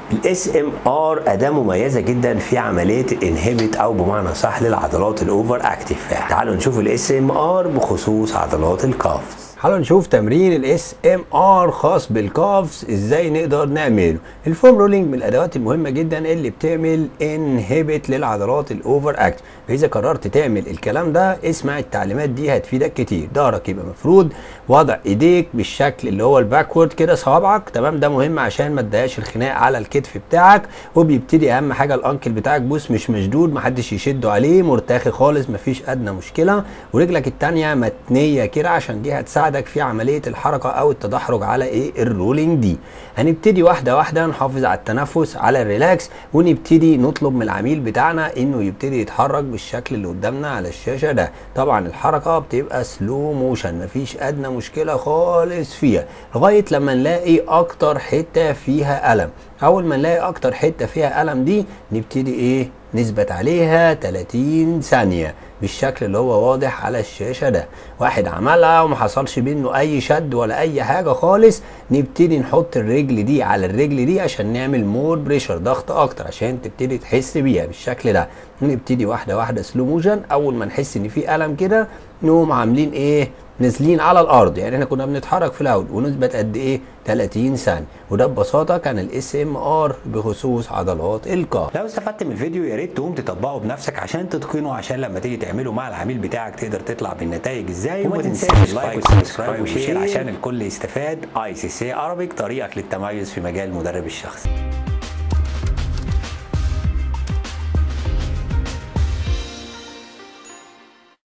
الاس ام ار اداه مميزه جدا في عمليه الانهبت او بمعنى صح للعضلات الاوفر اكتيف تعالوا نشوف الاس ام ار بخصوص عضلات الكافز تعالوا نشوف تمرين الاس ام ار خاص بالكافز ازاي نقدر نعمله الفوم رولينج من الادوات المهمه جدا اللي بتعمل انهبت للعضلات الاوفر اكتيف فاذا قررت تعمل الكلام ده اسمع التعليمات دي هتفيدك كتير ظهرك يبقى مفرود وضع ايديك بالشكل اللي هو الباكورد كده صوابعك تمام ده مهم عشان ما تضايقش الخناق على الكتف بتاعك وبيبتدي اهم حاجه الانكل بتاعك بوس مش مشدود محدش يشده عليه مرتخي خالص مفيش ادنى مشكله ورجلك التانيه متنيه كده عشان دي هتساعدك في عمليه الحركه او التدحرج على ايه الرولينج دي هنبتدي واحده واحده نحافظ على التنفس على الريلاكس ونبتدي نطلب من العميل بتاعنا انه يبتدي يتحرك بالشكل اللي قدامنا على الشاشه ده طبعا الحركه بتبقى سلو موشن مفيش ادنى مشكله خالص فيها لغايه لما نلاقي اكتر حته فيها الم اول ما نلاقي اكتر حته فيها الم دي نبتدي ايه نثبت عليها 30 ثانيه بالشكل اللي هو واضح على الشاشه ده واحد عملها وما حصلش منه اي شد ولا اي حاجه خالص نبتدي نحط الرجل دي على الرجل دي عشان نعمل مور بريشر ضغط اكتر عشان تبتدي تحس بيها بالشكل ده نبتدي واحده واحده سلو موشن اول ما نحس ان في الم كده نقوم عاملين ايه نازلين على الارض يعني احنا كنا بنتحرك في الاول ونثبت قد ايه 30 ثانيه وده ببساطه كان الاس ام ار بخصوص عضلات الكار لو استفدت من الفيديو يا ريت تقوم تطبقه بنفسك عشان تتقنه عشان لما تيجي تعمله مع العميل بتاعك تقدر تطلع بالنتائج ازاي وما وما تنساش تنساش لايك لايك وسبسكرايب وسبسكرايب وشير وشير عشان الكل يستفاد اي سي سي عربيك طريقك للتميز في مجال المدرب الشخصي